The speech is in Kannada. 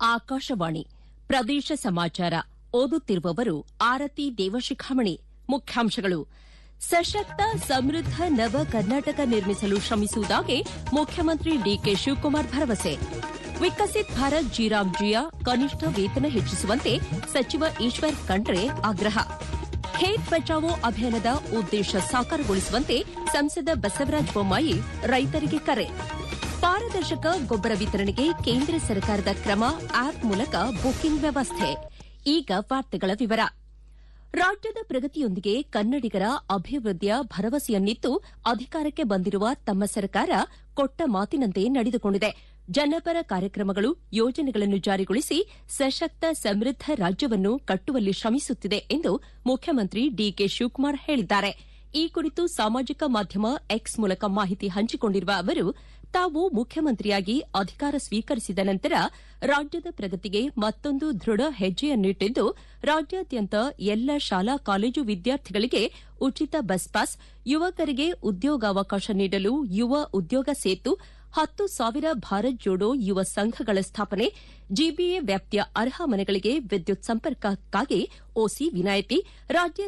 ಆಕಾಶವಾಣಿ ಪ್ರದೇಶ ಸಮಾಚಾರ ಓದುತ್ತಿರುವವರು ಆರತಿ ದೇವಶಿಖಾಮಣಿ ಮುಖ್ಯಾಂಶಗಳು ಸಶಕ್ತ ಸಮೃದ್ಧ ನವ ಕರ್ನಾಟಕ ನಿರ್ಮಿಸಲು ಶ್ರಮಿಸುವುದಾಗಿ ಮುಖ್ಯಮಂತ್ರಿ ಡಿಕೆ ಶಿವಕುಮಾರ್ ಭರವಸೆ ವಿಕಸಿತ್ ಭಾರತ್ ಜಿರಾಮ್ ಜಿಯಾ ಕನಿಷ್ಠ ವೇತನ ಹೆಚ್ಚಿಸುವಂತೆ ಸಚಿವ ಈಶ್ವರ್ ಖಂಡ್ರೆ ಆಗ್ರಹ ಖೇತ್ ಬಚಾವೋ ಅಭಿಯಾನದ ಉದ್ದೇಶ ಸಾಕಾರಗೊಳಿಸುವಂತೆ ಸಂಸದ ಬಸವರಾಜ ಬೊಮ್ಮಾಯಿ ರೈತರಿಗೆ ಕರೆ ಪಾರದರ್ಶಕ ಗೊಬ್ಬರ ವಿತರಣೆಗೆ ಕೇಂದ್ರ ಸರ್ಕಾರದ ಕ್ರಮ ಆಪ್ ಮೂಲಕ ಬುಕಿಂಗ್ ವ್ಯವಸ್ಥೆ ಈಗ ವಾರ್ತೆಗಳ ವಿವರ ರಾಜ್ಯದ ಪ್ರಗತಿಯೊಂದಿಗೆ ಕನ್ನಡಿಗರ ಅಭಿವೃದ್ಧಿಯ ಭರವಸೆಯನ್ನಿತ್ತು ಅಧಿಕಾರಕ್ಕೆ ಬಂದಿರುವ ತಮ್ಮ ಸರ್ಕಾರ ಕೊಟ್ಟ ಮಾತಿನಂತೆ ನಡೆದುಕೊಂಡಿದೆ ಜನಪರ ಕಾರ್ಯಕ್ರಮಗಳು ಯೋಜನೆಗಳನ್ನು ಜಾರಿಗೊಳಿಸಿ ಸಶಕ್ತ ಸಮೃದ್ಧ ರಾಜ್ಯವನ್ನು ಕಟ್ಟುವಲ್ಲಿ ಶ್ರಮಿಸುತ್ತಿದೆ ಎಂದು ಮುಖ್ಯಮಂತ್ರಿ ಡಿಕೆ ಶಿವಕುಮಾರ್ ಹೇಳಿದ್ದಾರೆ ಈ ಕುರಿತು ಸಾಮಾಜಿಕ ಮಾಧ್ಯಮ ಎಕ್ಸ್ ಮೂಲಕ ಮಾಹಿತಿ ಹಂಚಿಕೊಂಡಿರುವ ಅವರು ತಾವು ಮುಖ್ಯಮಂತ್ರಿಯಾಗಿ ಅಧಿಕಾರ ಸ್ವೀಕರಿಸಿದ ನಂತರ ರಾಜ್ಯದ ಪ್ರಗತಿಗೆ ಮತ್ತೊಂದು ದೃಢ ಹೆಜ್ಜೆಯನ್ನಿಟ್ಟಿದ್ದು ರಾಜ್ಯಾದ್ಯಂತ ಎಲ್ಲ ಶಾಲಾ ಕಾಲೇಜು ವಿದ್ಯಾರ್ಥಿಗಳಿಗೆ ಉಚಿತ ಬಸ್ ಪಾಸ್ ಯುವಕರಿಗೆ ಉದ್ಯೋಗಾವಕಾಶ ನೀಡಲು ಯುವ ಉದ್ಯೋಗ ಸೇತು ಹತ್ತು ಸಾವಿರ ಭಾರತ್ ಜೋಡೋ ಯುವ ಸಂಘಗಳ ಸ್ಥಾಪನೆ ಜಿಬಿಎ ವ್ಯಾಪ್ತಿಯ ಅರ್ಹ ಮನೆಗಳಿಗೆ ವಿದ್ಯುತ್ ಸಂಪರ್ಕಕ್ಕಾಗಿ ಒಸಿ ವಿನಾಯಿತಿ ರಾಜ್ಯ